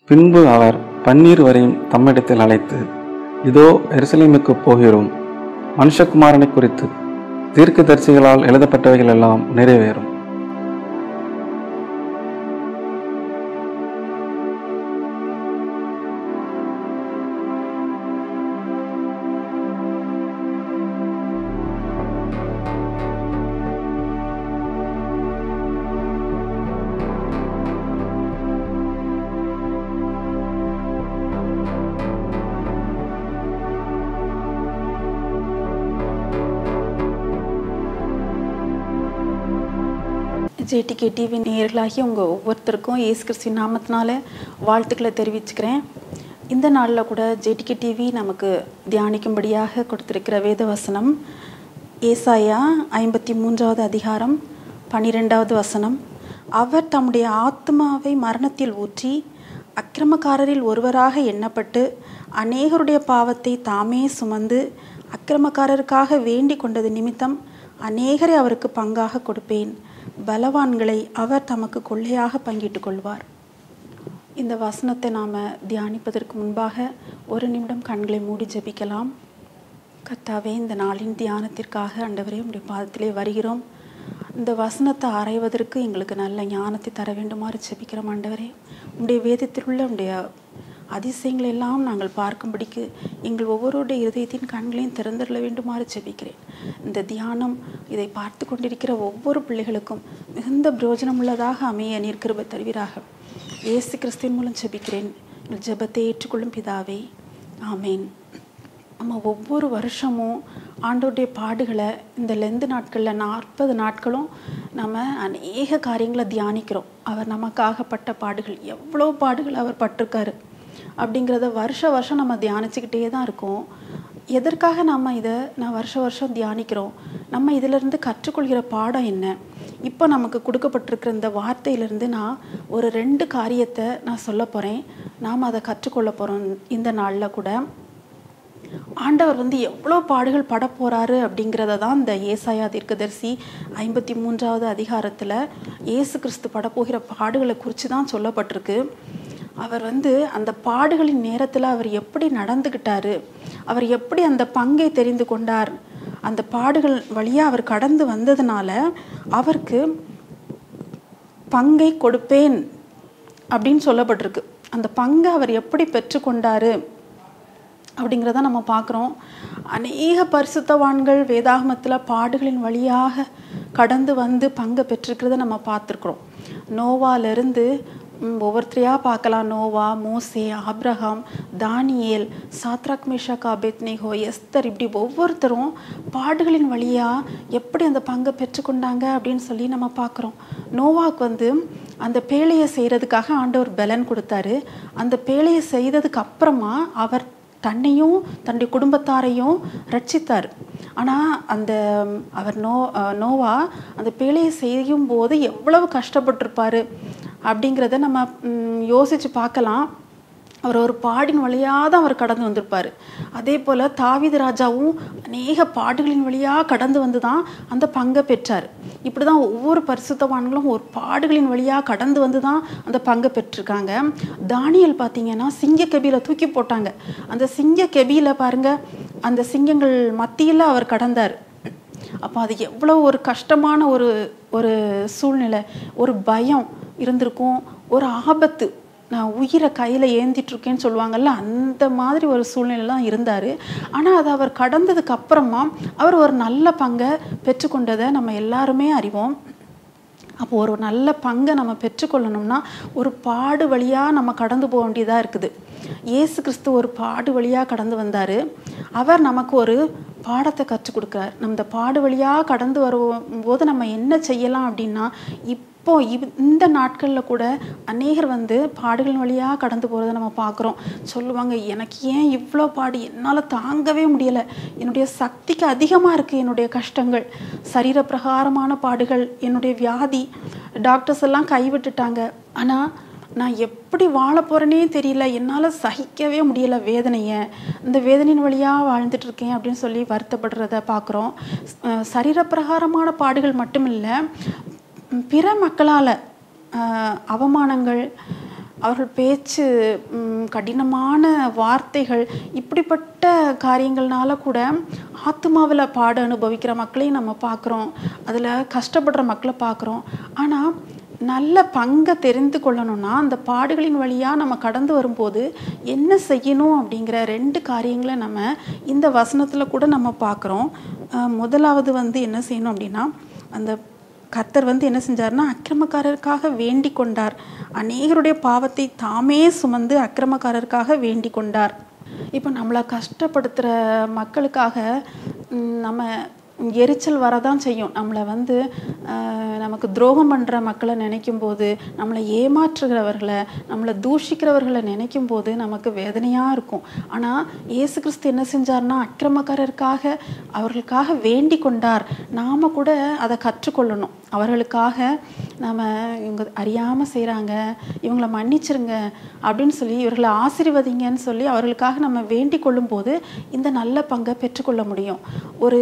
பின்பு அவர் பன்னீர் வரையும் தம்மிடத்தில் அழைத்து இதோ எருசலேமுக்கு போகிறோம் மனுஷகுமாரனை குறித்து தீர்க்கதரிசிகளால் எழுதப்பட்டவைகள் எல்லாம் நிறைவேறும் ஜேடிகே டிவி நேயர்களாகி உங்கள் ஒவ்வொருத்தருக்கும் இயேசு கிறிஸ்து நாமத்தினால வாழ்த்துக்களை தெரிவிச்சுக்கிறேன் இந்த நாளில் கூட ஜேடிகே டிவி நமக்கு தியானிக்கும்படியாக கொடுத்திருக்கிற வேத வசனம் ஏசாயா ஐம்பத்தி மூன்றாவது அதிகாரம் பன்னிரெண்டாவது வசனம் அவர் தம்முடைய ஆத்மாவை மரணத்தில் ஊற்றி அக்கிரமக்காரரில் ஒருவராக எண்ணப்பட்டு அநேகருடைய பாவத்தை தாமே சுமந்து அக்கிரமக்காரருக்காக வேண்டிக் கொண்டது நிமித்தம் அநேகரை அவருக்கு பங்காக கொடுப்பேன் பலவான்களை அவர் தமக்கு கொள்ளையாக பங்கிட்டுக் கொள்வார் இந்த வசனத்தை நாம் தியானிப்பதற்கு முன்பாக ஒரு நிமிடம் கண்களை மூடி ஜெபிக்கலாம் கர்த்தாவே இந்த நாளின் தியானத்திற்காக ஆண்டவரே உடைய பாதத்திலே வருகிறோம் இந்த வசனத்தை ஆராய்வதற்கு எங்களுக்கு நல்ல ஞானத்தை தர வேண்டுமாறு ஜெபிக்கிறோம் ஆண்டவரே உடைய வேதத்தில் உள்ள உடைய அதிசயங்களை எல்லாம் நாங்கள் பார்க்கும்படிக்கு எங்கள் ஒவ்வொருடைய இருதயத்தின் கண்களையும் திறந்துள்ள வேண்டுமாறு ஜெபிக்கிறேன் இந்த தியானம் இதை பார்த்து கொண்டிருக்கிற ஒவ்வொரு பிள்ளைகளுக்கும் மிகுந்த பிரயோஜனமுள்ளதாக அமைய நீர்க்கிருப தருவீராக இயேசு கிறிஸ்துவின் மூலம் ஜெபிக்கிறேன் எங்கள் ஜெபத்தை ஏற்றுக்கொள்ளும் பிதாவே ஆமேன் நம்ம ஒவ்வொரு வருஷமும் ஆண்டோடைய பாடுகளை இந்த லெந்து நாட்களில் நாற்பது நாட்களும் நம்ம அநேக காரியங்களை தியானிக்கிறோம் அவர் நமக்காகப்பட்ட பாடுகள் எவ்வளோ பாடுகள் அவர் பட்டிருக்காரு அப்படிங்கிறத வருஷ வருஷம் நம்ம தியானிச்சுக்கிட்டே தான் இருக்கோம் எதற்காக நம்ம இதை நான் வருஷ வருஷம் தியானிக்கிறோம் நம்ம இதிலிருந்து கற்றுக்கொள்கிற பாடம் என்ன இப்போ நமக்கு கொடுக்கப்பட்டிருக்கிற இந்த வார்த்தையிலிருந்து நான் ஒரு ரெண்டு காரியத்தை நான் சொல்ல போகிறேன் நாம் அதை கற்றுக்கொள்ள போகிறோம் இந்த நாளில் கூட ஆண்டவர் வந்து எவ்வளோ பாடுகள் பட போகிறாரு அப்படிங்கிறத தான் இந்த ஏசாயா தீர்க்கதரிசி ஐம்பத்தி மூன்றாவது அதிகாரத்தில் இயேசு கிறிஸ்து படப்போகிற பாடுகளை குறித்து தான் சொல்லப்பட்டிருக்கு அவர் வந்து அந்த பாடுகளின் நேரத்தில் அவர் எப்படி நடந்துக்கிட்டாரு அவர் எப்படி அந்த பங்கை தெரிந்து கொண்டார் அந்த பாடுகள் வழியாக அவர் கடந்து வந்ததுனால அவருக்கு பங்கை கொடுப்பேன் அப்படின்னு சொல்லப்பட்டிருக்கு அந்த பங்கை அவர் எப்படி பெற்றுக்கொண்டாரு அப்படிங்கிறத நம்ம பார்க்குறோம் அநேக பரிசுத்தவான்கள் வேதாகமத்தில் பாடுகளின் வழியாக கடந்து வந்து பங்கு பெற்றிருக்கிறத நம்ம பார்த்துருக்குறோம் நோவாலேருந்து ஒவ்வொருத்தரையாக பார்க்கலாம் நோவா மோசே Abraham Daniel Shadrach Meshach Abednego Esther இப்படி ஒவ்வொருத்தரும் பாடுகளின் வழியாக எப்படி அந்த பங்கை பெற்றுக்கொண்டாங்க அப்படின்னு சொல்லி நம்ம பார்க்குறோம் நோவாக்கு வந்து அந்த பேழையை செய்கிறதுக்காக ஆண்டவர் பலன் கொடுத்தாரு அந்த பேழையை செய்ததுக்கு அப்புறமா அவர் தன்னையும் தன்னுடைய குடும்பத்தாரையும் ரட்சித்தார் ஆனால் அந்த அவர் நோ நோவா அந்த பேழையை செய்யும் போது எவ்வளவு கஷ்டப்பட்டிருப்பாரு அப்படிங்கிறத நம்ம யோசித்து பார்க்கலாம் அவர் ஒரு பாடின் வழியாக தான் அவர் கடந்து வந்திருப்பார் அதே போல் தாவித ராஜாவும் அநேக பாடுகளின் வழியாக கடந்து வந்து தான் அந்த பங்கை பெற்றார் இப்படி தான் ஒவ்வொரு பரிசுத்தவான்களும் ஒரு பாடுகளின் வழியாக கடந்து வந்து தான் அந்த பங்கை பெற்றிருக்காங்க தானியல் பார்த்தீங்கன்னா சிங்க கெபியில் தூக்கி போட்டாங்க அந்த சிங்க கெபியில் பாருங்கள் அந்த சிங்கங்கள் மத்தியில் அவர் கடந்தார் அப்போ அது எவ்வளோ ஒரு கஷ்டமான ஒரு ஒரு சூழ்நிலை ஒரு பயம் இருந்திருக்கும் ஒரு ஆபத்து நான் உயிரை கையில் ஏந்திட்டுருக்கேன்னு சொல்லுவாங்கல்ல அந்த மாதிரி ஒரு சூழ்நிலைலாம் இருந்தார் ஆனால் அதை அவர் கடந்ததுக்கு அப்புறமா அவர் ஒரு நல்ல பங்கை பெற்றுக்கொண்டதை நம்ம எல்லாருமே அறிவோம் அப்போ ஒரு நல்ல பங்கை நம்ம பெற்றுக்கொள்ளணும்னா ஒரு பாடு வழியாக நம்ம கடந்து போக வேண்டியதாக இருக்குது இயேசு கிறிஸ்து ஒரு பாடு வழியாக கடந்து வந்தார் அவர் நமக்கு ஒரு பாடத்தை கற்றுக் கொடுக்குறார் நம்ம இந்த பாடு வழியாக கடந்து வரும்போது நம்ம என்ன செய்யலாம் அப்படின்னா இப்போ இவ் இந்த நாட்களில் கூட அநேகர் வந்து பாடுகள் வழியாக கடந்து போகிறத நம்ம பார்க்குறோம் சொல்லுவாங்க எனக்கு ஏன் இவ்வளோ பாடு என்னால் தாங்கவே முடியலை என்னுடைய சக்திக்கு அதிகமாக இருக்குது என்னுடைய கஷ்டங்கள் சரீர பிரகாரமான பாடுகள் என்னுடைய வியாதி டாக்டர்ஸ் எல்லாம் கைவிட்டுட்டாங்க ஆனால் நான் எப்படி வாழ போகிறேனே தெரியல என்னால் சகிக்கவே முடியலை வேதனையை இந்த வேதனையின் வழியாக வாழ்ந்துட்டுருக்கேன் அப்படின்னு சொல்லி வருத்தப்படுறத பார்க்குறோம் சரீரப்பிரகாரமான பாடுகள் மட்டும் இல்லை பிற மக்களால் அவமானங்கள் அவர்கள் பேச்சு ம், கடினமான வார்த்தைகள் இப்படிப்பட்ட காரியங்கள்னால கூட ஆத்மாவில் பாடு அனுபவிக்கிற மக்களையும் நம்ம பார்க்குறோம் அதில் கஷ்டப்படுற மக்களை பார்க்குறோம் ஆனால் நல்ல பங்கை தெரிந்து கொள்ளணும்னா அந்த பாடுகளின் வழியாக நம்ம கடந்து வரும்போது என்ன செய்யணும் அப்படிங்கிற ரெண்டு காரியங்களை நம்ம இந்த வசனத்தில் கூட நம்ம பார்க்குறோம் அஹ் முதலாவது வந்து என்ன செய்யணும் அப்படின்னா அந்த கர்த்தர் வந்து என்ன செஞ்சார்னா அக்கிரமக்காரருக்காக வேண்டிக் கொண்டார் அநேகருடைய பாவத்தை தாமே சுமந்து அக்கிரமக்காரருக்காக வேண்டிக் கொண்டார் இப்போ நம்மளை கஷ்டப்படுத்துகிற மக்களுக்காக ம், நம்ம எரிச்சல் வரதான் செய்யும் நம்மளை வந்து ஆஹ், நமக்கு துரோகம் பண்ணுற மக்களை நினைக்கும் போது நம்மளை ஏமாற்றுகிறவர்களை நம்மளை தூஷிக்கிறவர்களை நினைக்கும் போது நமக்கு வேதனையாக இருக்கும் ஆனால் இயேசு கிறிஸ்து என்ன செஞ்சார்னா அக்கிரமக்காரருக்காக அவர்களுக்காக வேண்டிக் கொண்டார் நாம் கூட அதை கற்றுக்கொள்ளணும் அவர்களுக்காக நம்ம இவங்க அறியாமல் செய்கிறாங்க இவங்களை மன்னிச்சிருங்க அப்படின்னு சொல்லி இவர்களை ஆசீர்வதிங்கன்னு சொல்லி அவர்களுக்காக நம்ம வேண்டிக் கொள்ளும்போது இந்த நல்ல பங்கை பெற்றுக்கொள்ள முடியும் ஒரு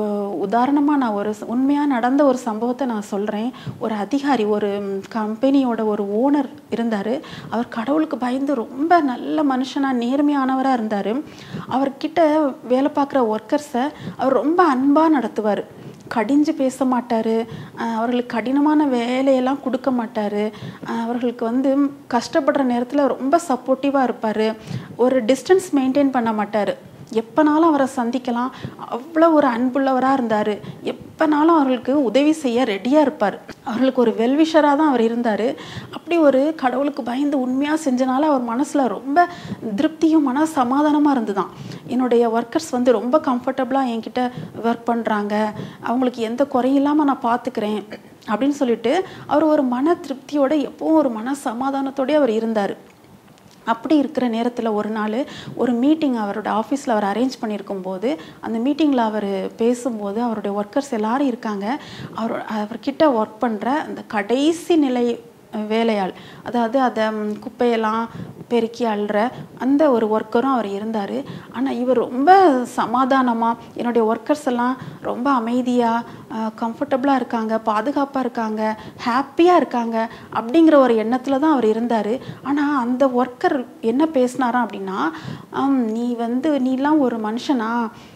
உதாரணமாக நான் ஒரு உண்மையாக நடந்த ஒரு சம்பவத்தை நான் சொல்கிறேன் ஒரு அதிகாரி ஒரு கம்பெனியோட ஒரு ஓனர் இருந்தார் அவர் கடவுளுக்கு பயந்து ரொம்ப நல்ல மனுஷனாக நேர்மையானவராக இருந்தார் அவர்கிட்ட வேலை பார்க்குற ஒர்க்கர்ஸை அவர் ரொம்ப அன்பாக நடத்துவார் கடிஞ்சு பேச மாட்டார் அவர்களுக்கு கடினமான வேலையெல்லாம் கொடுக்க மாட்டார் அவர்களுக்கு வந்து கஷ்டப்படுற நேரத்தில் ரொம்ப சப்போர்ட்டிவாக இருப்பார் ஒரு டிஸ்டன்ஸ் மெயின்டைன் பண்ண மாட்டார் எப்போனாலும் அவரை சந்திக்கலாம் அவ்வளோ ஒரு அன்புள்ளவராக இருந்தார் எப்போனாலும் அவர்களுக்கு உதவி செய்ய ரெடியாக இருப்பார் அவர்களுக்கு ஒரு வெல்விஷராக தான் அவர் இருந்தார் அப்படி ஒரு கடவுளுக்கு பயந்து உண்மையாக செஞ்சனால அவர் மனசில் ரொம்ப திருப்தியும் மன சமாதானமாக இருந்துதான் என்னுடைய ஒர்க்கர்ஸ் வந்து ரொம்ப கம்ஃபர்டபுளாக என்கிட்ட ஒர்க் பண்ணுறாங்க அவங்களுக்கு எந்த குறையும் இல்லாமல் நான் பார்த்துக்கிறேன் அப்படின்னு சொல்லிட்டு அவர் ஒரு மன திருப்தியோட எப்பவும் ஒரு மன சமாதானத்தோடய அவர் இருந்தார் அப்படி இருக்கிற நேரத்தில் ஒரு நாள் ஒரு மீட்டிங் அவரோட ஆஃபீஸில் அவர் அரேஞ்ச் பண்ணியிருக்கும் போது அந்த மீட்டிங்கில் அவர் பேசும்போது அவருடைய ஒர்க்கர்ஸ் எல்லாரும் இருக்காங்க அவர் அவர்கிட்ட ஒர்க் பண்ணுற அந்த கடைசி நிலை வேலையாள் அதாவது அதை ம், குப்பையெல்லாம் பெருக்கி அள்ளுற அந்த ஒரு ஒர்க்கரும் அவர் இருந்தார் ஆனால் இவர் ரொம்ப சமாதானமாக என்னுடைய ஒர்க்கர்ஸ் எல்லாம் ரொம்ப அமைதியாக கம்ஃபர்டபுளாக இருக்காங்க பாதுகாப்பாக இருக்காங்க ஹாப்பியாக இருக்காங்க அப்படிங்கிற ஒரு எண்ணத்தில் தான் அவர் இருந்தார் ஆனால் அந்த ஒர்க்கர் என்ன பேசினாராம் அப்படின்னா "ஆம், நீ வந்து நீலாம் ஒரு மனுஷனா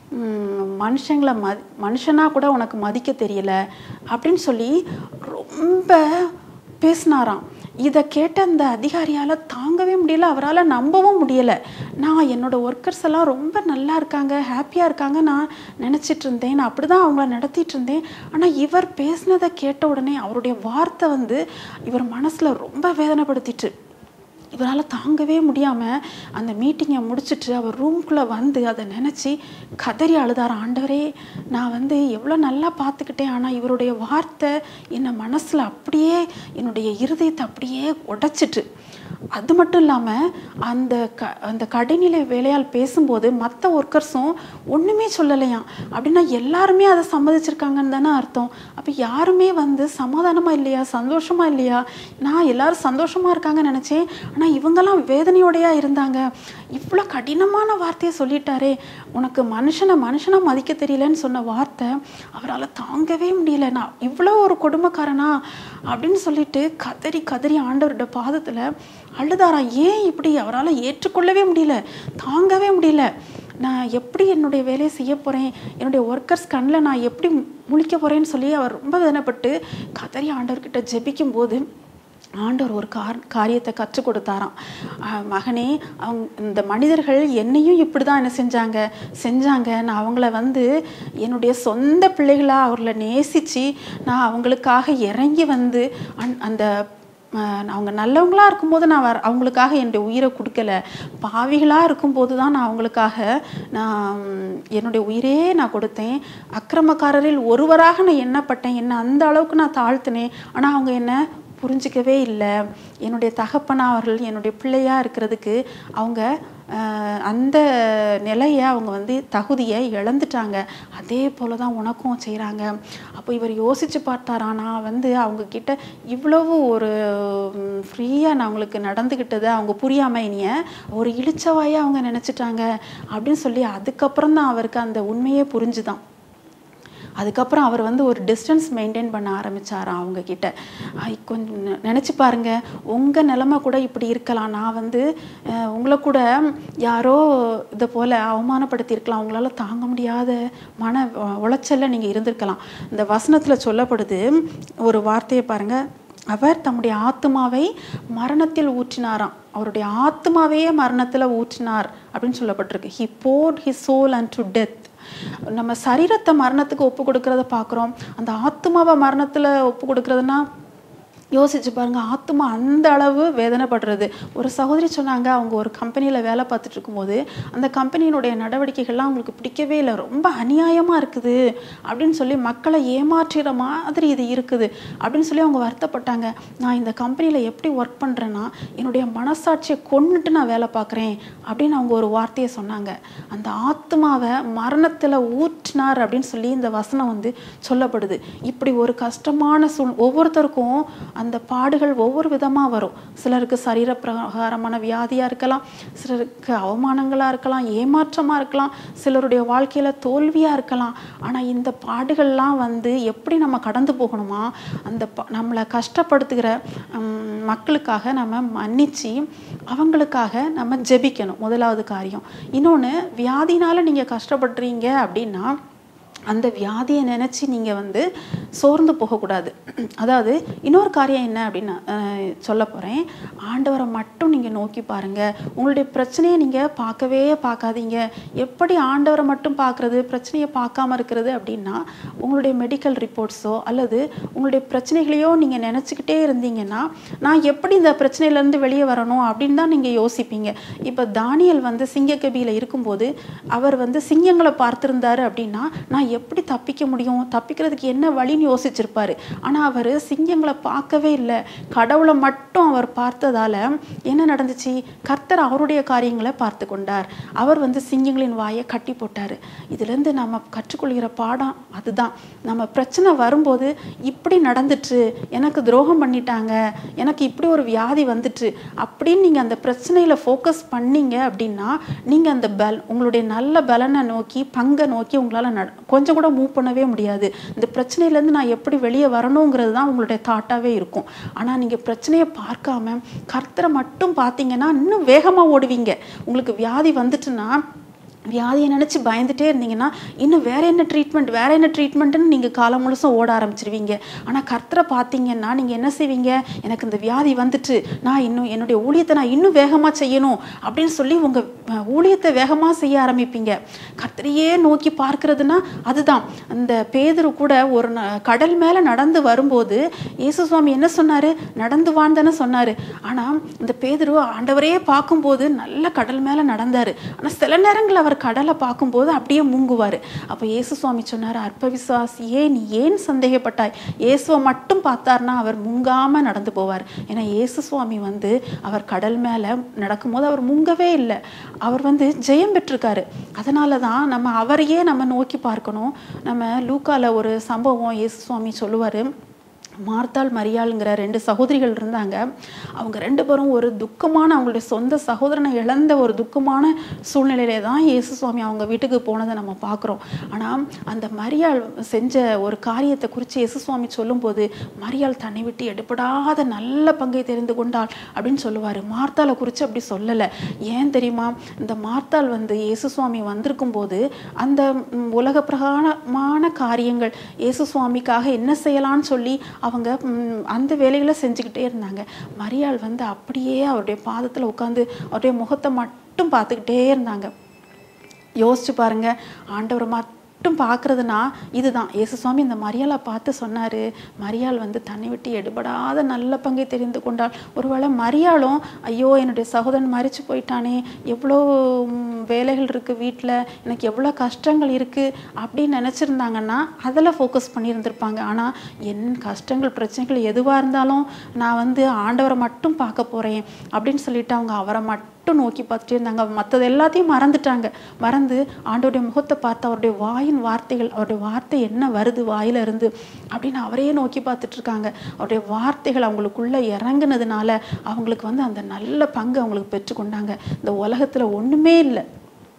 ம், மனுஷங்களை மதி மனுஷனா கூட உனக்கு மதிக்க தெரியல அப்படின்னு சொல்லி ரொம்ப பேசினாராம் இதை கேட்ட அந்த அதிகாரியால் தாங்கவே முடியல அவரால் நம்பவும் முடியலை நான் என்னோட ஒர்க்கர்ஸ் எல்லாம் ரொம்ப நல்லா இருக்காங்க ஹாப்பியாக இருக்காங்க நான் நினச்சிட்டு இருந்தேன் நான் அப்படி தான் அவங்கள நடத்திட்டு இருந்தேன் ஆனால் இவர் பேசினதை கேட்ட உடனே அவருடைய வார்த்தை வந்து இவர் மனசில் ரொம்ப வேதனைப்படுத்திட்டு இவரால் தாங்கவே முடியாமல் அந்த மீட்டிங்கை முடிச்சிட்டு அவர் ரூம்குள்ளே வந்து அதை நினச்சி கதறி அழுதார் ஆண்டவரே நான் வந்து எவ்வளோ நல்லா பார்த்துக்கிட்டேன் ஆனால் இவருடைய வார்த்தை என்னை மனசில் அப்படியே என்னுடைய இருதயத்தை அப்படியே உடைச்சிட்டு அது மட்டும் இல்லாமல் அந்த க அந்த கடைநிலை வேலையால் பேசும்போது மற்ற ஒர்க்கர்ஸும் ஒன்றுமே சொல்லலையாம் அப்படின்னா எல்லாருமே அதை சம்மதிச்சிருக்காங்கன்னு தானே அர்த்தம் அப்போ யாருமே வந்து சமாதானமாக இல்லையா சந்தோஷமாக இல்லையா நான் எல்லாரும் சந்தோஷமாக இருக்காங்கன்னு நினச்சேன் ஆனால் இவங்கெல்லாம் வேதனையோடையா இருந்தாங்க இவ்வளோ கடினமான வார்த்தையை சொல்லிட்டாரே உனக்கு மனுஷனை மனுஷனாக மதிக்க தெரியலன்னு சொன்ன வார்த்தை அவரால் தாங்கவே முடியல நான் இவ்வளோ ஒரு கொடுமைக்காரனா அப்படின்னு சொல்லிட்டு கதறி கதறி ஆண்டவரோட பாதத்தில் அழுதாராம் ஏன் இப்படி அவரால் ஏற்றுக்கொள்ளவே முடியல தாங்கவே முடியல நான் எப்படி என்னுடைய வேலையை செய்ய போகிறேன் என்னுடைய ஒர்க்கர்ஸ் கண்ணில் நான் எப்படி முழிக்க போகிறேன்னு சொல்லி அவர் ரொம்ப வேதனைப்பட்டு கதறி ஆண்டவர்கிட்ட ஜெபிக்கும் போது ஆண்டவர் ஒரு கார் காரியத்தை கற்றுக் கொடுத்தாராம் ஆஹ் மகனே அவங்க இந்த மனிதர்கள் என்னையும் இப்படி தான் என்ன செஞ்சாங்க செஞ்சாங்க நான் அவங்கள வந்து என்னுடைய சொந்த பிள்ளைகளாக அவர்களை நேசித்து நான் அவங்களுக்காக இறங்கி வந்து அந் அந்த ஆஹ் அவங்க நல்லவங்களா இருக்கும்போது நான் வர அவங்களுக்காக என்னுடைய உயிரை கொடுக்கல பாவிகளாக இருக்கும்போது தான் நான் அவங்களுக்காக நான் ம், என்னுடைய உயிரே நான் கொடுத்தேன் அக்கிரமக்காரரில் ஒருவராக நான் எண்ணப்பட்டேன் என்ன அந்த அளவுக்கு நான் தாழ்த்தினேன் ஆனால் அவங்க என்ன புரிஞ்சிக்கவே இல்லை என்னுடைய தகப்பனா அவர்கள் என்னுடைய பிள்ளையா இருக்கிறதுக்கு அவங்க ஆஹ், அந்த நிலையை அவங்க வந்து தகுதியை இழந்துட்டாங்க அதே போல தான் உனக்கும் செய்கிறாங்க அப்போ இவர் யோசித்து பார்த்தாரா நான் வந்து அவங்க கிட்ட இவ்வளவு ஒரு ஃப்ரீயாக நான் அவங்களுக்கு நடந்துக்கிட்டதை அவங்க புரியாமல் இனிய ஒரு இழிச்சவாயாக அவங்க நினச்சிட்டாங்க அப்படின்னு சொல்லி அதுக்கப்புறம் தான் அவருக்கு அந்த உண்மையே புரிஞ்சுதான் அதுக்கப்புறம் அவர் வந்து ஒரு டிஸ்டன்ஸ் மெயின்டைன் பண்ண ஆரம்பிச்சாராம் அவங்க கிட்ட ஐ, கொஞ்சம் நினச்சி பாருங்க உங்கள் நிலைமை கூட இப்படி இருக்கலாம் நான் வந்து அஹ், உங்களை கூட யாரோ இதை போல் அவமானப்படுத்தி இருக்கலாம் உங்களால் தாங்க முடியாத மன உ- உளைச்சல்ல நீங்கள் இருந்திருக்கலாம் இந்த வசனத்தில் சொல்லப்படுது ஒரு வார்த்தையை பாருங்க அவர் தம்முடைய ஆத்மாவை மரணத்தில் ஊற்றினாராம் அவருடைய ஆத்மாவையே மரணத்தில் ஊற்றினார் அப்படின்னு சொல்லப்பட்டிருக்கு he poured his soul unto death நம்ம சரீரத்தை மரணத்துக்கு ஒப்பு கொடுக்கறத பார்க்குறோம் அந்த ஆத்மாவை மரணத்தில் ஒப்பு கொடுக்கறதுனா யோசிச்சு பாருங்க ஆத்மா அந்த அளவு வேதனைப்படுறது ஒரு சகோதரி சொன்னாங்க அவங்க ஒரு கம்பெனியில் வேலை பார்த்துட்டு இருக்கும்போது அந்த கம்பெனியினுடைய நடவடிக்கைகள்லாம் அவங்களுக்கு பிடிக்கவே இல்லை ரொம்ப அநியாயமாக இருக்குது அப்படின்னு சொல்லி மக்களை ஏமாற்றுற மாதிரி இது இருக்குது அப்படின்னு சொல்லி அவங்க வருத்தப்பட்டாங்க நான் இந்த கம்பெனியில் எப்படி ஒர்க் பண்ணுறேன்னா என்னுடைய மனசாட்சியை கொன்னுட்டு நான் வேலை பார்க்குறேன் அப்படின்னு அவங்க ஒரு வார்த்தையை சொன்னாங்க அந்த ஆத்மாவை மரணத்தில் ஊற்றினார் அப்படின்னு சொல்லி இந்த வசனம் வந்து சொல்லப்படுது இப்படி ஒரு கஷ்டமான சூழ் ஒவ்வொருத்தருக்கும் அந்த பாடுகள் ஒவ்வொரு விதமாக வரும் சிலருக்கு சரீர பிரகாரமான வியாதியாக இருக்கலாம் சிலருக்கு அவமானங்களாக இருக்கலாம் ஏமாற்றமாக இருக்கலாம் சிலருடைய வாழ்க்கையில் தோல்வியாக இருக்கலாம் ஆனால் இந்த பாடுகள்லாம் வந்து எப்படி நம்ம கடந்து போகணுமா அந்த ப- நம்மளை கஷ்டப்படுத்துகிற ஹம், மக்களுக்காக நம்ம மன்னிச்சு அவங்களுக்காக நம்ம ஜெபிக்கணும் முதலாவது காரியம் இன்னொன்று வியாதினால நீங்கள் கஷ்டப்படுறீங்க அப்படின்னா அந்த வியாதியை நினச்சி நீங்கள் வந்து சோர்ந்து போகக்கூடாது அதாவது இன்னொரு காரியம் என்ன அப்படின்னு நான் சொல்ல போகிறேன் ஆண்டவரை மட்டும் நீங்கள் நோக்கி பாருங்கள் உங்களுடைய பிரச்சனையை நீங்கள் பார்க்கவே பார்க்காதீங்க எப்படி ஆண்டவரை மட்டும் பார்க்குறது பிரச்சனையை பார்க்காம இருக்கிறது அப்படின்னா உங்களுடைய மெடிக்கல் ரிப்போர்ட்ஸோ அல்லது உங்களுடைய பிரச்சனைகளையோ நீங்கள் நினச்சிக்கிட்டே இருந்தீங்கன்னா நான் எப்படி இந்த பிரச்சனையிலேருந்து வெளியே வரணும் அப்படின்னு தான் நீங்கள் யோசிப்பீங்க இப்போ தானியல் வந்து சிங்கக்கபியில் இருக்கும்போது அவர் வந்து சிங்கங்களை பார்த்திருந்தாரு அப்படின்னா நான் எப்படி தப்பிக்க முடியும் தப்பிக்கிறதுக்கு என்ன வழின்னு யோசிச்சிருப்பாரு ஆனால் அவர் சிங்கங்களை பார்க்கவே இல்லை கடவுளை மட்டும் அவர் பார்த்ததால என்ன நடந்துச்சு கர்த்தர் அவருடைய காரியங்களை பார்த்து கொண்டார் அவர் வந்து சிங்கங்களின் வாயை கட்டி போட்டார் இதுலேருந்து நம்ம கற்றுக்கொள்கிற பாடம் அதுதான் நம்ம பிரச்சனை வரும்போது இப்படி நடந்துட்டு எனக்கு துரோகம் பண்ணிட்டாங்க எனக்கு இப்படி ஒரு வியாதி வந்துட்டு அப்படின்னு நீங்கள் அந்த பிரச்சனையில் ஃபோக்கஸ் பண்ணீங்க அப்படின்னா நீங்கள் அந்த பல் உங்களுடைய நல்ல பலனை நோக்கி பங்கை நோக்கி உங்களால் நட கொஞ்சம் கூட மூவ் பண்ணவே முடியாது இந்த பிரச்சனையிலேருந்து நான் எப்படி வெளியே வரணுங்கிறது தான் உங்களுடைய தாட்டாகவே இருக்கும் ஆனால் நீங்கள் பிரச்சனையை பார்க்காம கர்த்தரை மட்டும் பார்த்தீங்கன்னா இன்னும் வேகமாக ஓடுவீங்க உங்களுக்கு வியாதி வந்துட்டுன்னா வியாதியை நினச்சி பயந்துட்டே இருந்தீங்கன்னா இன்னும் வேற என்ன ட்ரீட்மெண்ட் வேற என்ன ட்ரீட்மெண்ட்டுன்னு நீங்கள் காலம் முழுசும் ஓட ஆரம்பிச்சிருவீங்க ஆனால் கர்த்தரை பார்த்தீங்கன்னா நீங்கள் என்ன செய்வீங்க எனக்கு இந்த வியாதி வந்துட்டு நான் இன்னும் என்னுடைய ஊழியத்தை நான் இன்னும் வேகமாக செய்யணும் அப்படின்னு சொல்லி உங்கள் ஊழியத்தை வேகமாக செய்ய ஆரம்பிப்பீங்க கர்த்தரையே நோக்கி பார்க்கிறதுனா அதுதான் அந்த பேதுரு கூட ஒரு ந- கடல் மேலே நடந்து வரும்போது இயேசு சுவாமி என்ன சொன்னார் நடந்து வாழ்ந்தானே சொன்னார் ஆனால் இந்த பேதுரு ஆண்டவரையே பார்க்கும்போது நல்ல கடல் மேலே நடந்தார் ஆனால் சில நேரங்கள் அவர் கடலை பார்க்கும்போது அப்படியே மூங்குவார் அப்போ இயேசு சுவாமி சொன்னார் அற்ப விசுவாசியே நீ ஏன் சந்தேகப்பட்டாய் இயேசுவை மட்டும் பார்த்தார்னா அவர் முங்காமல் நடந்து போவார் ஏன்னா இயேசு சுவாமி வந்து அவர் கடல் மேலே நடக்கும்போது அவர் முங்கவே இல்லை அவர் வந்து ஜெயம் பெற்றிருக்காரு அதனால தான் நம்ம அவரையே நம்ம நோக்கி பார்க்கணும் நம்ம லூக்கால ஒரு சம்பவம் இயேசு சுவாமி சொல்லுவார் மார்த்தாள் மரியாளுங்கிற ரெண்டு சகோதரிகள் இருந்தாங்க அவங்க ரெண்டு பேரும் ஒரு துக்கமான அவங்களுடைய சொந்த சகோதரனை இழந்த ஒரு துக்கமான சூழ்நிலையிலே தான் இயேசு சுவாமி அவங்க வீட்டுக்கு போனதை நம்ம பார்க்குறோம் ஆனால் அந்த மரியாள் செஞ்ச ஒரு காரியத்தை குறித்து இயேசு சுவாமி சொல்லும்போது மரியாள் தன்னை விட்டு எடுபடாத நல்ல பங்கை தெரிந்து கொண்டாள் அப்படின்னு சொல்லுவார் மார்த்தாளை குறித்து அப்படி சொல்லலை ஏன் தெரியுமா இந்த மார்த்தாள் வந்து இயேசு சுவாமி வந்திருக்கும் போது அந்த ம், உலக பிரகாரமான காரியங்கள் இயேசு சுவாமிக்காக என்ன செய்யலாம்னு சொல்லி அவங்க ம், அந்த வேலைகளை செஞ்சுக்கிட்டே இருந்தாங்க மரியாள் வந்து அப்படியே அவருடைய பாதத்தில் உட்காந்து அவருடைய முகத்தை மட்டும் பார்த்துக்கிட்டே இருந்தாங்க யோசிச்சு பாருங்க ஆண்டவரை மட்டும் பார்க்கறதுனா இதுதான் இயேசு சுவாமி இந்த மரியாளை பார்த்து சொன்னார் மரியாள் வந்து தன்னை விட்டு எடுபடாத நல்ல பங்கை தெரிந்து கொண்டாள் ஒருவேளை மரியாளும் ஐயோ என்னுடைய சகோதரன் மறிச்சு போயிட்டானே எவ்வளோ ம், வேலைகள் இருக்குது வீட்டில் எனக்கு எவ்வளோ கஷ்டங்கள் இருக்குது அப்படின்னு நினச்சிருந்தாங்கன்னா அதில் ஃபோக்கஸ் பண்ணியிருந்திருப்பாங்க ஆனால் என் கஷ்டங்கள் பிரச்சனைகள் எதுவாக இருந்தாலும் நான் வந்து ஆண்டவரை மட்டும் பார்க்க போகிறேன் அப்படின்னு சொல்லிட்டு அவங்க அவரை மட்டும் நோக்கி பார்த்துட்டே இருந்தாங்க மற்றது எல்லாத்தையும் மறந்துட்டாங்க மறந்து ஆண்டோடைய முகத்தை பார்த்து அவருடைய வாயின் வார்த்தைகள் அவருடைய வார்த்தை என்ன வருது வாயில இருந்து அப்படின்னு அவரையே நோக்கி பார்த்துட்டு இருக்காங்க அவருடைய வார்த்தைகள் அவங்களுக்குள்ள இறங்குனதுனால அவங்களுக்கு வந்து அந்த நல்ல பங்கு அவங்களுக்கு பெற்றுக்கொண்டாங்க இந்த உலகத்துல ஒண்ணுமே இல்லை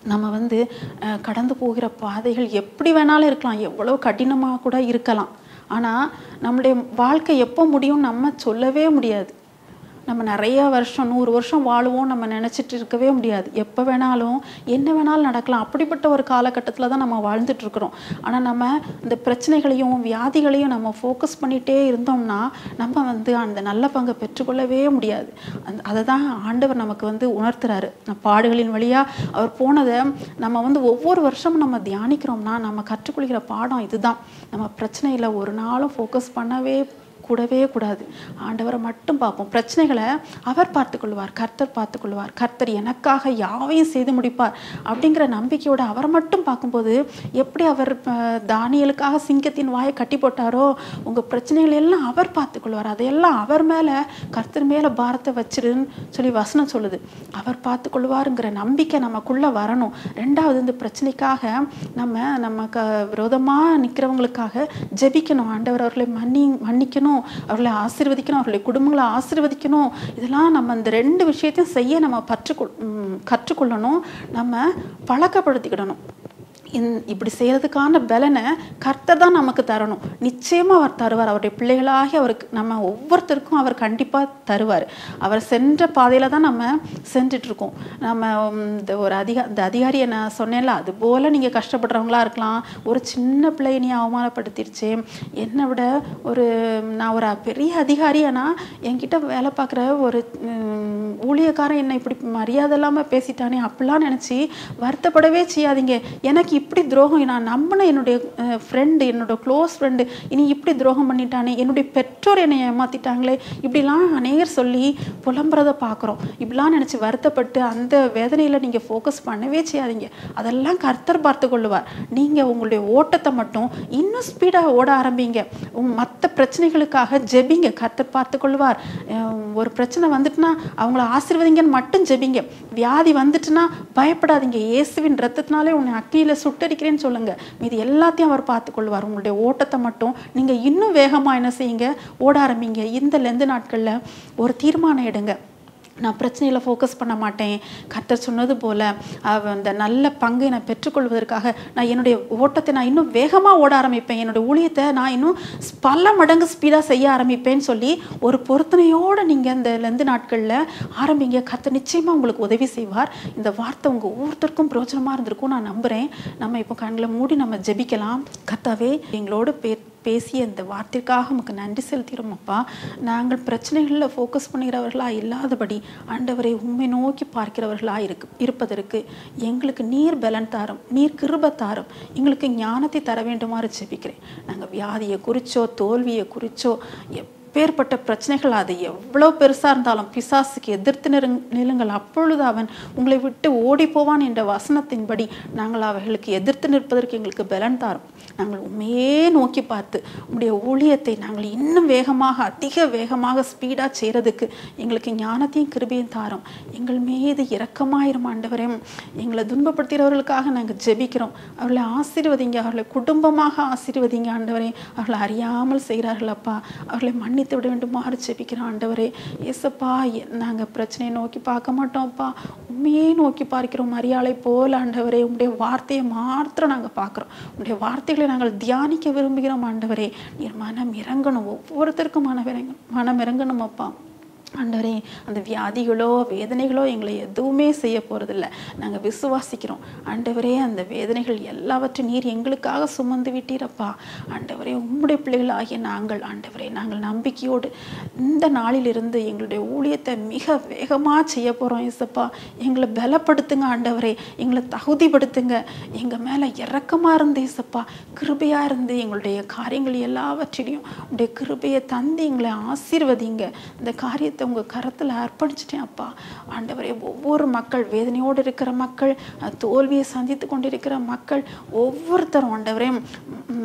நம்ம வந்து அஹ், கடந்து போகிற பாதைகள் எப்படி வேணாலும் இருக்கலாம் எவ்வளோ கடினமாக கூட இருக்கலாம் ஆனால் நம்முடைய வாழ்க்கை எப்போ முடியும் நம்ம சொல்லவே முடியாது நம்ம நிறைய வருஷம் நூறு வருஷம் வாழுவோம் நம்ம நினச்சிட்டு இருக்கவே முடியாது எப்போ வேணாலும் என்ன வேணாலும் நடக்கலாம் அப்படிப்பட்ட ஒரு காலகட்டத்தில் தான் நம்ம வாழ்ந்துட்டு இருக்கிறோம் ஆனால் நம்ம இந்த பிரச்சனைகளையும் வியாதிகளையும் நம்ம ஃபோக்கஸ் பண்ணிகிட்டே இருந்தோம்னா நம்ம வந்து அந்த நல்ல பங்கை பெற்றுக்கொள்ளவே முடியாது அந்த அதை தான் ஆண்டவர் நமக்கு வந்து உணர்த்துறாரு நம் பாடுகளின் வழியாக அவர் போனதை நம்ம வந்து ஒவ்வொரு வருஷமும் நம்ம தியானிக்கிறோம்னா நம்ம கற்றுக்கொள்கிற பாடம் இதுதான் நம்ம பிரச்சனையில் ஒரு நாளும் ஃபோக்கஸ் பண்ணவே கூடவே கூடாது ஆண்டவரை மட்டும் பார்ப்போம் பிரச்சனைகளை அவர் பார்த்துக்கொள்வார் கர்த்தர் பார்த்துக்கொள்வார் கர்த்தர் எனக்காக யாவையும் செய்து முடிப்பார் அப்படிங்கிற நம்பிக்கையோட அவரை மட்டும் பார்க்கும்போது எப்படி அவர் அஹ், தானியலுக்காக சிங்கத்தின் வாயை கட்டி போட்டாரோ உங்கள் பிரச்சனைகள் எல்லாம் அவர் பார்த்துக்கொள்வார் அதையெல்லாம் அவர் மேலே கர்த்தர் மேலே பாரத்தை வச்சிருன்னு சொல்லி வசனம் சொல்லுது அவர் பார்த்துக்கொள்வாருங்கிற நம்பிக்கை நமக்குள்ளே வரணும் ரெண்டாவது இந்த பிரச்சனைக்காக நம்ம நம்ம க விரோதமாக நிற்கிறவங்களுக்காக ஜெபிக்கணும் ஆண்டவர் அவர்களை மன்னி மன்னிக்கணும் அவர்களை ஆசீர்வதிக்கணும் அவர்களை குடும்பங்களை ஆசீர்வதிக்கணும் இதெல்லாம் நம்ம இந்த ரெண்டு விஷயத்தையும் செய்ய நம்ம பற்றுக்கொள் ம், கற்றுக்கொள்ளணும் நம்ம பழக்கப்படுத்திக்கிடணும் இந் இப்படி செய்யறதுக்கான பலனை கர்த்தர் தான் நமக்கு தரணும் நிச்சயமாக அவர் தருவார் அவருடைய பிள்ளைகளாகி அவருக்கு நம்ம ஒவ்வொருத்தருக்கும் அவர் கண்டிப்பாக தருவார் அவர் சென்ற பாதையில் தான் நம்ம சென்றுட்டு இருக்கோம் நம்ம உம், இந்த ஒரு அதிகா இந்த அதிகாரியை நான் சொன்னேன்ல அது போல் நீங்கள் கஷ்டப்படுறவங்களா இருக்கலாம் ஒரு சின்ன பிள்ளையை நீ அவமானப்படுத்திருச்சு என்னை விட ஒரு நான் ஒரு பெரிய அதிகாரி ஆனால் என்கிட்ட வேலை பார்க்குற ஒரு உம், ஊழியக்காரன் என்னை இப்படி மரியாதை இல்லாமல் பேசிட்டானே அப்படிலாம் நினச்சி வருத்தப்படவே செய்யாதீங்க எனக்கு இப்படி துரோகம் நான் நம்பின என்னுடைய ஃப்ரெண்டு என்னோட க்ளோஸ் ஃப்ரெண்டு இனி இப்படி துரோகம் பண்ணிட்டானே என்னுடைய பெற்றோர் என்னை ஏமாத்திட்டாங்களே இப்படிலாம் அநேகர் சொல்லி புலம்புறதை பார்க்குறோம் இப்படிலாம் நினச்சி வருத்தப்பட்டு அந்த வேதனையில் நீங்கள் ஃபோக்கஸ் பண்ணவே செய்யாதீங்க அதெல்லாம் கர்த்தர் பார்த்து கொள்ளுவார் நீங்கள் உங்களுடைய ஓட்டத்தை மட்டும் இன்னும் ஸ்பீடாக ஓட ஆரம்பிங்க உங்க மற்ற பிரச்சனைகளுக்காக ஜெபிங்க கர்த்தர் பார்த்து கொள்வார் அஹ் ஒரு பிரச்சனை வந்துட்டுனா அவங்கள ஆசீர்வதிங்கன்னு மட்டும் ஜெபிங்க வியாதி வந்துட்டுனா பயப்படாதீங்க இயேசுவின் ரத்தத்தினாலே உன்னை அக்கினியில் சுட்டரிக்கிறேன்னு சொல்லுங்க மீது எல்லாத்தையும் அவர் பார்த்துக்கொள்வார் உங்களுடைய ஓட்டத்தை மட்டும் நீங்கள் இன்னும் வேகமாக என்ன செய்யுங்க ஓட ஆரம்பிங்க இந்த லெந்து நாட்களில் ஒரு தீர்மானம் எடுங்க நான் பிரச்சனையில் ஃபோக்கஸ் பண்ண மாட்டேன் கர்த்தர் சொன்னது போல் அவ அந்த நல்ல பங்கை நான் பெற்றுக்கொள்வதற்காக நான் என்னுடைய ஓட்டத்தை நான் இன்னும் வேகமாக ஓட ஆரம்பிப்பேன் என்னுடைய ஊழியத்தை நான் இன்னும் ஸ்- பல மடங்கு ஸ்பீடாக செய்ய ஆரம்பிப்பேன்னு சொல்லி ஒரு பொருத்தனையோடு நீங்கள் இந்த லெந்து நாட்களில் ஆரம்பிங்க கர்த்தர் நிச்சயமாக உங்களுக்கு உதவி செய்வார் இந்த வார்த்தை உங்கள் ஒவ்வொருத்தருக்கும் பிரயோஜனமாக இருந்திருக்கும் நான் நம்புகிறேன் நம்ம இப்போ கண்களை மூடி நம்ம ஜெபிக்கலாம் கர்த்தாவே எங்களோடு பே பேசிய இந்த வார்த்தைக்காக உமக்கு நன்றி செலுத்துகிறோம் அப்பா நாங்கள் பிரச்சனைகளில் ஃபோக்கஸ் பண்ணுகிறவர்களா இல்லாதபடி ஆண்டவரை உண்மை நோக்கி பார்க்கிறவர்களா இருக்கு இருப்பதற்கு எங்களுக்கு நீர் பலன் தாரும் நீர் கிருப தாரும் எங்களுக்கு ஞானத்தை தர வேண்டுமாறு ஜெபிக்கிறேன் நாங்கள் வியாதியை குறிச்சோ தோல்வியை குறிச்சோ எப்பேற்பட்ட பிரச்சனைகள் அது எவ்வளோ பெருசாக இருந்தாலும் பிசாசுக்கு எதிர்த்து நிறுங் நிலுங்கள் அப்பொழுது அவன் உங்களை விட்டு ஓடி போவான் என்ற வசனத்தின்படி நாங்கள் அவைகளுக்கு எதிர்த்து நிற்பதற்கு எங்களுக்கு பலன் தாரும் நாங்கள் உண்மையே நோக்கி பார்த்து உங்களுடைய ஊழியத்தை நாங்கள் இன்னும் வேகமாக அதிக வேகமாக ஸ்பீடாக செய்கிறதுக்கு எங்களுக்கு ஞானத்தையும் கிருபையும் தாரும் எங்கள் மீது இரக்கமாயிரும் ஆண்டவரே எங்களை துன்பப்படுத்துகிறவர்களுக்காக நாங்கள் ஜெபிக்கிறோம் அவர்களை ஆசீர்வதிங்க அவர்களை குடும்பமாக ஆசீர்வதிங்க ஆண்டவரே அவர்களை அறியாமல் செய்கிறார்கள் அப்பா அவர்களை மன்னித்து விட வேண்டுமாறு ஜெபிக்கிறோம் ஆண்டவரே ஏசப்பா நாங்கள் பிரச்சனையை நோக்கி பார்க்க மாட்டோம் அப்பா உண்மையே நோக்கி பார்க்கிறோம் மரியாதை போல் ஆண்டவரே உங்களுடைய வார்த்தையை மாத்திரம் நாங்கள் பார்க்குறோம் உங்களுடைய வார்த்தைகளை நாங்கள் தியானிக்க விரும்புகிறோம் ஆண்டவரே நீர் மனம் இறங்கணும் ஒவ்வொருத்தருக்கும் மனம் இறங்கணும் மனம் இறங்கணும் அப்பா ஆண்டவரே அந்த வியாதிகளோ வேதனைகளோ எங்களை எதுவுமே செய்ய போகிறதில்ல நாங்கள் விசுவாசிக்கிறோம் ஆண்டவரே அந்த வேதனைகள் எல்லாவற்றையும் நீர் எங்களுக்காக சுமந்து விட்டீரப்பா ஆண்டவரே உம்முடைய பிள்ளைகள் ஆகிய நாங்கள் ஆண்டவரே நாங்கள் நம்பிக்கையோடு இந்த நாளிலிருந்து எங்களுடைய ஊழியத்தை மிக வேகமாக செய்ய போகிறோம் இசப்பா எங்களை பலப்படுத்துங்க ஆண்டவரே எங்களை தகுதிப்படுத்துங்க எங்கள் மேலே இறக்கமாக இருந்து இசப்பா கிருபையாக இருந்து எங்களுடைய காரியங்கள் எல்லாவற்றிலையும் உங்களுடைய கிருபையை தந்து எங்களை ஆசீர்வதிங்க இந்த காரியத்தை உங்கள் கரத்தில் அர்ப்பணிச்சிட்டேன் அப்பா ஆண்டவரே ஒவ்வொரு மக்கள் வேதனையோடு இருக்கிற மக்கள் அஹ், தோல்வியை சந்தித்து கொண்டிருக்கிற மக்கள் ஒவ்வொருத்தரும் ஆண்டவரே ம்,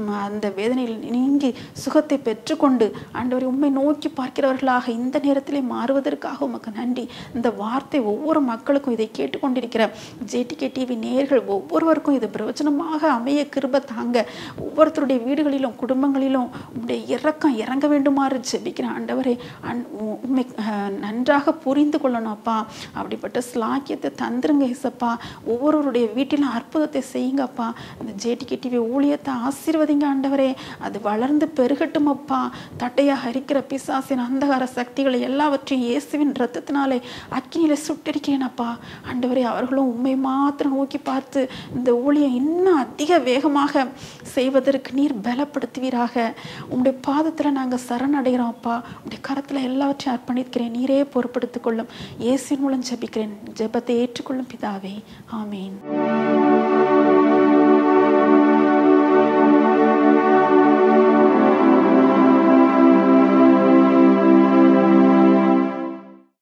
அந்த வேதனையில் நீங்கி சுகத்தை பெற்றுக்கொண்டு ஆண்டவரை உண்மை நோக்கி பார்க்கிறவர்களாக இந்த நேரத்திலே மாறுவதற்காக உமக்கு நன்றி இந்த வார்த்தை ஒவ்வொரு மக்களுக்கும் இதை கேட்டுக்கொண்டிருக்கிற ஜேடிகே டிவி நேயர்கள் ஒவ்வொருவருக்கும் இது பிரயோஜனமாக அமைய கிருப தாங்க ஒவ்வொருத்தருடைய வீடுகளிலும் குடும்பங்களிலும் உங்களுடைய இறக்கம் இறங்க வேண்டுமாறு ஜெபிக்கிறேன் ஆண்டவரே அன் உ- உண்மை அஹ், நன்றாக புரிந்து கொள்ளணும் அப்பா அப்படிப்பட்ட ஸ்லாக்கியத்தை தந்துருங்க இசப்பா ஒவ்வொருவருடைய வீட்டிலும் அற்புதத்தை செய்யுங்கப்பா இந்த ஜேடிகே டிவி ஊழியத்தை ஆசீர்வதிங்க ஆண்டவரே அது வளர்ந்து பெருகட்டும் அப்பா தட்டையாக இருக்கிற பிசாசின் அந்தகார சக்திகளை எல்லாவற்றையும் இயேசுவின் ரத்தத்தினாலே அக்கினியில சுட்டரிக்கிறேன் அப்பா ஆண்டவரே அவர்களும் உண்மை மாத்திரம் நோக்கி பார்த்து இந்த ஊழியம் இன்னும் அதிக வேகமாக செய்வதற்கு நீர் பலப்படுத்துவீராக உம்முடைய பாதத்தில் நாங்கள் சரணடைகிறோம் அப்பா உம்முடைய கரத்தில் எல்லாவற்றையும் அர்ப்பணிக்கிறேன் நீரே பொறுப்படுத்திக் கொள்ளும் இயேசுவின் மூலம் ஜெபிக்கிறேன் ஜெபத்தை ஏற்றுக்கொள்ளும் பிதாவே ஆமீன்